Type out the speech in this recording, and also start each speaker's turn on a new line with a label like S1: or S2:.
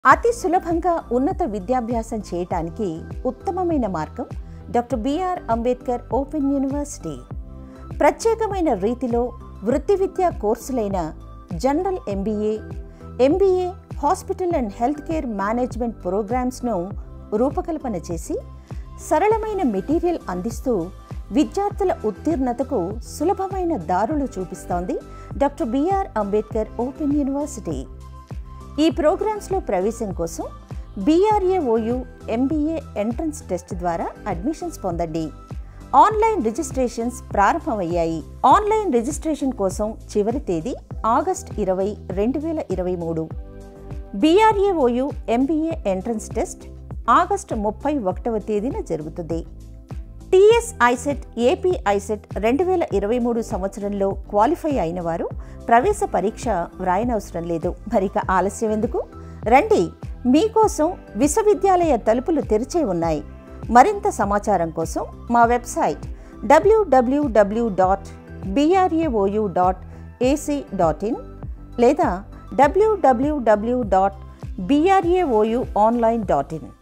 S1: అతి సులభంగా ఉన్నత విద్యాభ్యాసం చేయటానికి ఉత్తమమైన మార్గం doctor B R Ambedkar open university ప్రత్యేకమైన రీతిలో వృత్తి విద్యా కోర్సులైన general MBA MBA hospital and health care management ప్రోగ్రామ్స్ను రూపకల్పన చేసి సరళమైన మెటీరియల్ అందిస్తూ విద్యార్థుల ఉత్తీర్ణతకు సులభమైన దారులు చూపిస్తోంది doctor B R Ambedkar open university ఈ ప్రోగ్రామ్స్లో ప్రవేశం కోసం బీఆర్ఏఓయు ఎంబీఏ ఎంట్రన్స్ టెస్ట్ ద్వారా అడ్మిషన్స్ పొందండి ఆన్లైన్ రిజిస్ట్రేషన్స్ ప్రారంభమయ్యాయి ఆన్లైన్ రిజిస్ట్రేషన్ కోసం చివరి తేదీ ఆగస్ట్ ఇరవై రెండు వేల ఇరవై మూడు BRAOU MBA entrance test August ముప్పై ఒకటవ తేదీన జరుగుతుంది టీఎస్ ఐసెట్ ఏపీ ఐసెట్ రెండు వేల ఇరవై మూడు సంవత్సరంలో క్వాలిఫై అయిన వారు ప్రవేశ పరీక్ష వ్రాయనవసరం లేదు మరిక ఆలస్యం ఎందుకు రండి మీకోసం విశ్వవిద్యాలయ తలుపులు తెరిచే ఉన్నాయి మరింత సమాచారం కోసం మా వెబ్సైట్ డబ్ల్యూడబ్ల్యూడబ్ల్యూ dot BRAOU dot ac dot in లేదా డబ్ల్యూడబ్ల్యూడబ్ల్యూ dot BRAOU online dot in